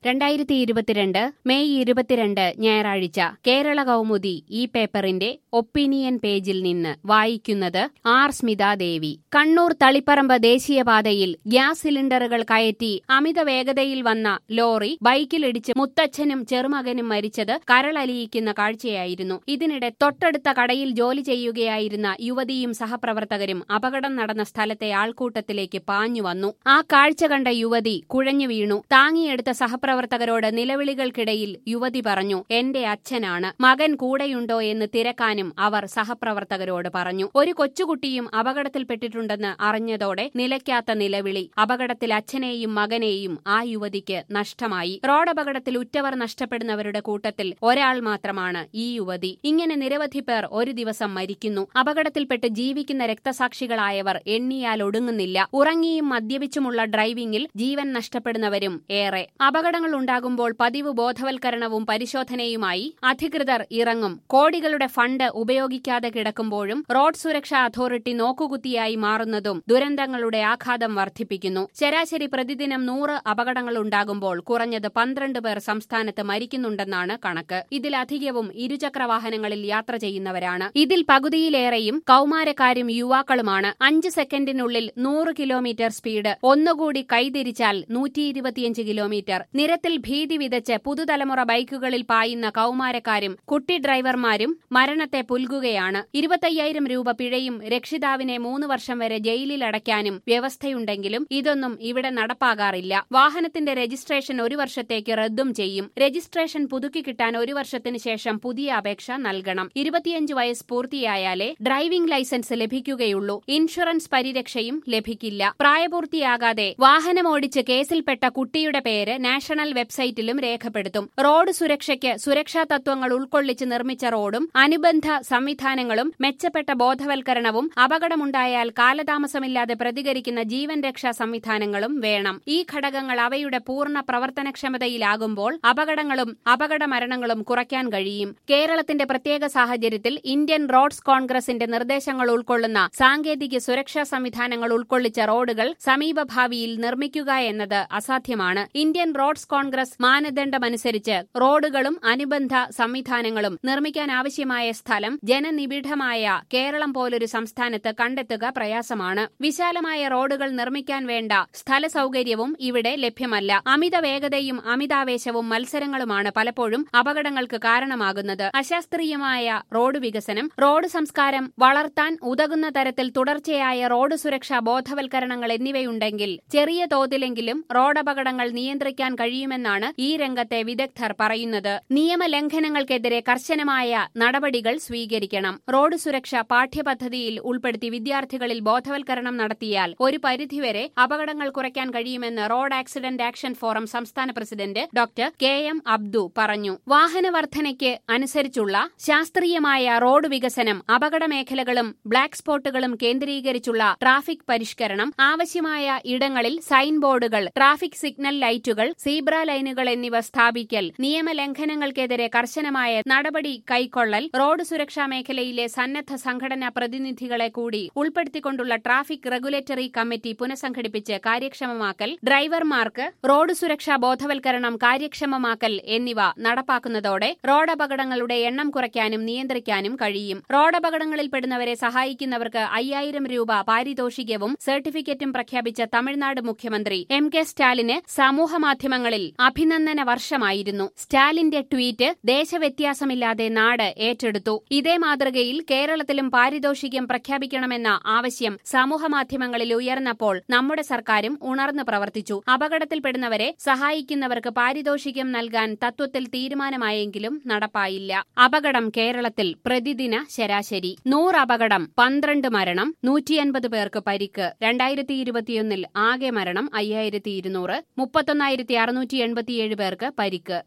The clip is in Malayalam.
രണ്ടായിരത്തി ഇരുപത്തിരണ്ട് മെയ് ഇരുപത്തിരണ്ട് ഞായറാഴ്ച കേരള കൗമുദി ഈ പേപ്പറിന്റെ ഒപ്പീനിയൻ പേജിൽ നിന്ന് വായിക്കുന്നത് ആർ സ്മിതാദേവി കണ്ണൂർ തളിപ്പറമ്പ് ദേശീയപാതയിൽ ഗ്യാസ് സിലിണ്ടറുകൾ കയറ്റി അമിത വേഗതയിൽ വന്ന ലോറി ബൈക്കിലിടിച്ച് മുത്തച്ഛനും ചെറുമകനും മരിച്ചത് കരളലിയിക്കുന്ന കാഴ്ചയായിരുന്നു ഇതിനിടെ തൊട്ടടുത്ത കടയിൽ ജോലി ചെയ്യുകയായിരുന്ന യുവതിയും സഹപ്രവർത്തകരും അപകടം നടന്ന സ്ഥലത്തെ ആൾക്കൂട്ടത്തിലേക്ക് പാഞ്ഞു വന്നു ആ കാഴ്ച കണ്ട യുവതി കുഴഞ്ഞു വീണു താങ്ങിയെടുത്ത സഹപ്രവർത്തകരോട് നിലവിളികൾക്കിടയിൽ യുവതി പറഞ്ഞു എന്റെ അച്ഛനാണ് മകൻ കൂടെയുണ്ടോ എന്ന് തിരക്കാനും അവർ സഹപ്രവർത്തകരോട് പറഞ്ഞു ഒരു കൊച്ചുകുട്ടിയും അപകടത്തിൽപ്പെട്ടിട്ടുണ്ടെന്ന് അറിഞ്ഞതോടെ നിലയ്ക്കാത്ത നിലവിളി അപകടത്തിൽ അച്ഛനെയും മകനെയും ആ യുവതിക്ക് നഷ്ടമായി റോഡപകടത്തിൽ ഉറ്റവർ നഷ്ടപ്പെടുന്നവരുടെ കൂട്ടത്തിൽ ഒരാൾ മാത്രമാണ് ഈ യുവതി ഇങ്ങനെ നിരവധി പേർ ഒരു ദിവസം മരിക്കുന്നു അപകടത്തിൽപ്പെട്ട് ജീവിക്കുന്ന രക്തസാക്ഷികളായവർ എണ്ണിയാൽ ഒടുങ്ങുന്നില്ല ഉറങ്ങിയും മദ്യപിച്ചുമുള്ള ഡ്രൈവിംഗിൽ ജീവൻ നഷ്ടപ്പെടുന്നവരും ഏറെ അപകടങ്ങൾ ഉണ്ടാകുമ്പോൾ പതിവ് ബോധവൽക്കരണവും പരിശോധനയുമായി അധികൃതർ ഇറങ്ങും കോടികളുടെ ഫണ്ട് ഉപയോഗിക്കാതെ കിടക്കുമ്പോഴും റോഡ് സുരക്ഷാ അതോറിറ്റി നോക്കുകുത്തിയായി മാറുന്നതും ദുരന്തങ്ങളുടെ ആഘാതം വർദ്ധിപ്പിക്കുന്നു ശരാശരി പ്രതിദിനം നൂറ് അപകടങ്ങൾ ഉണ്ടാകുമ്പോൾ കുറഞ്ഞത് പന്ത്രണ്ട് പേർ സംസ്ഥാനത്ത് മരിക്കുന്നുണ്ടെന്നാണ് കണക്ക് ഇതിലധികവും ഇരുചക്ര വാഹനങ്ങളിൽ യാത്ര ചെയ്യുന്നവരാണ് ഇതിൽ പകുതിയിലേറെയും കൌമാരക്കാരും യുവാക്കളുമാണ് അഞ്ച് സെക്കൻഡിനുള്ളിൽ നൂറ് കിലോമീറ്റർ സ്പീഡ് ഒന്നുകൂടി കൈതിരിച്ചാൽ നൂറ്റി ഇരുപത്തിയഞ്ച് കിലോമീറ്റർ നിരത്തിൽ ഭീതി വിതച്ച് പുതുതലമുറ ബൈക്കുകളിൽ പായുന്ന കൌമാരക്കാരും കുട്ടി ഡ്രൈവർമാരും മരണത്തെ പുൽകുകയാണ് ഇരുപത്തയ്യായിരം രൂപ പിഴയും രക്ഷിതാവിനെ മൂന്ന് വർഷം വരെ ജയിലിൽ അടയ്ക്കാനും വ്യവസ്ഥയുണ്ടെങ്കിലും ഇതൊന്നും ഇവിടെ നടപ്പാകാറില്ല വാഹനത്തിന്റെ രജിസ്ട്രേഷൻ ഒരു വർഷത്തേക്ക് റദ്ദും ചെയ്യും രജിസ്ട്രേഷൻ പുതുക്കി കിട്ടാൻ ഒരു വർഷത്തിന് ശേഷം പുതിയ അപേക്ഷ നൽകണം ഇരുപത്തിയഞ്ച് വയസ്സ് പൂർത്തിയായാലേ ഡ്രൈവിംഗ് ലൈസൻസ് ലഭിക്കുകയുള്ളൂ ഇൻഷുറൻസ് പരിരക്ഷയും ലഭിക്കില്ല പ്രായപൂർത്തിയാകാതെ വാഹനമോടിച്ച് കേസിൽപ്പെട്ട കുട്ടിയുടെ പേര് നാഷണൽ വെബ്സൈറ്റിലും രേഖപ്പെടുത്തും റോഡ് സുരക്ഷയ്ക്ക് സുരക്ഷാ തത്വങ്ങൾ ഉൾക്കൊള്ളിച്ച് നിർമ്മിച്ച റോഡും അനുബന്ധ സംവിധാനങ്ങളും മെച്ചപ്പെട്ട ബോധവൽക്കരണവും അപകടമുണ്ടായാൽ കാലതാമസമില്ലാതെ പ്രതികരിക്കുന്ന ജീവൻ രക്ഷാ സംവിധാനങ്ങളും വേണം ഈ ഘടകങ്ങൾ അവയുടെ പൂർണ്ണ പ്രവർത്തനക്ഷമതയിലാകുമ്പോൾ അപകടങ്ങളും അപകട മരണങ്ങളും കുറയ്ക്കാൻ കഴിയും കേരളത്തിന്റെ പ്രത്യേക സാഹചര്യത്തിൽ ഇന്ത്യൻ റോഡ്സ് കോൺഗ്രസിന്റെ നിർദ്ദേശങ്ങൾ ഉൾക്കൊള്ളുന്ന സാങ്കേതിക സുരക്ഷാ സംവിധാനങ്ങൾ ഉൾക്കൊള്ളിച്ച റോഡുകൾ സമീപഭാവിയിൽ നിർമ്മിക്കുക എന്നത് അസാധ്യമാണ് ഇന്ത്യൻ റോഡ്സ് കോൺഗ്രസ് മാനദണ്ഡമനുസരിച്ച് റോഡുകളും അനുബന്ധ സംവിധാനങ്ങളും നിർമ്മിക്കാൻ ആവശ്യമായ സ്ഥലം ജനനിബിഡമായ കേരളം പോലൊരു സംസ്ഥാനത്ത് കണ്ടെത്തുക പ്രയാസമാണ് വിശാലമായ റോഡുകൾ നിർമ്മിക്കാൻ വേണ്ട സ്ഥല സൗകര്യവും ഇവിടെ ലഭ്യമല്ല അമിത വേഗതയും അമിതാവേശവും മത്സരങ്ങളുമാണ് പലപ്പോഴും അപകടങ്ങൾക്ക് കാരണമാകുന്നത് അശാസ്ത്രീയമായ റോഡ് വികസനം റോഡ് സംസ്കാരം വളർത്താൻ ഉതകുന്ന തരത്തിൽ തുടർച്ചയായ റോഡ് സുരക്ഷാ ബോധവൽക്കരണങ്ങൾ എന്നിവയുണ്ടെങ്കിൽ ചെറിയ തോതിലെങ്കിലും റോഡപകടങ്ങൾ നിയന്ത്രിക്കാൻ കഴിയുമെന്നാണ് ഈ രംഗത്തെ വിദഗ്ധർ പറയുന്നത് നിയമലംഘനങ്ങൾക്കെതിരെ കർശനമായ നടപടികൾ സ്വീകരിക്കണം റോഡ് സുരക്ഷ പാഠ്യപദ്ധതിയിൽ ഉൾപ്പെടുത്തി വിദ്യാർത്ഥികളിൽ ബോധവൽക്കരണം നടത്തിയാൽ ഒരു പരിധിവരെ അപകടങ്ങൾ കുറയ്ക്കാൻ കഴിയുമെന്ന് റോഡ് ആക്സിഡന്റ് ആക്ഷൻ ഫോറം സംസ്ഥാന president doctor K M Abdu പറഞ്ഞു വാഹന വർധനയ്ക്ക് അനുസരിച്ചുള്ള ശാസ്ത്രീയമായ റോഡ് വികസനം അപകട മേഖലകളും ബ്ലാക്ക് സ്പോട്ടുകളും കേന്ദ്രീകരിച്ചുള്ള ട്രാഫിക് പരിഷ്കരണം ആവശ്യമായ ഇടങ്ങളിൽ സൈൻ ബോർഡുകൾ ട്രാഫിക് സിഗ്നൽ ലൈറ്റുകൾ സീബ്ര ലൈനുകൾ എന്നിവ സ്ഥാപിക്കൽ നിയമലംഘനങ്ങൾക്കെതിരെ കർശനമായ നടപടി കൈക്കൊള്ളൽ റോഡ് സുരക്ഷാ മേഖലയിലെ സന്നദ്ധ സംഘടനാ പ്രതിനിധികളെ കൂടി ഉൾപ്പെടുത്തിക്കൊണ്ടുള്ള ട്രാഫിക് റെഗുലേറ്ററി കമ്മിറ്റി പുനഃസംഘടിപ്പിച്ച് കാര്യക്ഷമമാക്കൽ ഡ്രൈവർമാർക്ക് റോഡ് സുരക്ഷാ ബോധവൽക്കരണം കാര്യക്ഷമമാക്കൽ എന്നിവ നടപ്പാക്കുന്നതോടെ റോഡപകടങ്ങളുടെ എണ്ണം കുറയ്ക്കാനും നിയന്ത്രിക്കാനും കഴിയും റോഡപകടങ്ങളിൽപ്പെടുന്നവരെ സഹായിക്കുന്നവർക്ക് അയ്യായിരം രൂപ പാരിതോഷികവും സർട്ടിഫിക്കറ്റും പ്രഖ്യാപിച്ച തമിഴ്നാട് മുഖ്യമന്ത്രി എം കെ സ്റ്റാലിന് സമൂഹമാധ്യമങ്ങളിൽ അഭിനന്ദന വർഷമായിരുന്നു സ്റ്റാലിന്റെ ട്വീറ്റ് ദേശവ്യത്യാസമില്ലാതെ നാട് ഏറ്റെടുത്തു ഇതേ മാതൃകയിൽ കേരളത്തിലും പാരിതോഷികം പ്രഖ്യാപിക്കണമെന്ന ആവശ്യം സമൂഹമാധ്യമങ്ങളിൽ ഉയർന്നപ്പോൾ നമ്മുടെ സർക്കാരും ഉണർന്നു പ്രവർത്തിച്ചു അപകടത്തിൽപ്പെടുന്നവരെ സഹായിക്കുന്നവർക്ക് പാരിതോഷികം നൽകാൻ തത്വത്തിൽ തീരുമാനമായെങ്കിലും നടപ്പായില്ല അപകടം കേരളത്തിൽ പ്രതിദിന ശരാശരി നൂറ് അപകടം പന്ത്രണ്ട് മരണം നൂറ്റിയൻപത് പേർക്ക് പരിക്ക് രണ്ടായിരത്തി ഇരുപത്തിയൊന്നിൽ ആകെ മരണം അയ്യായിരത്തി ഇരുന്നൂറ് മുപ്പത്തൊന്നായിരത്തി അറുന്നൂറ്റി എൺപത്തിയേഴ് പേർക്ക് പരിക്ക്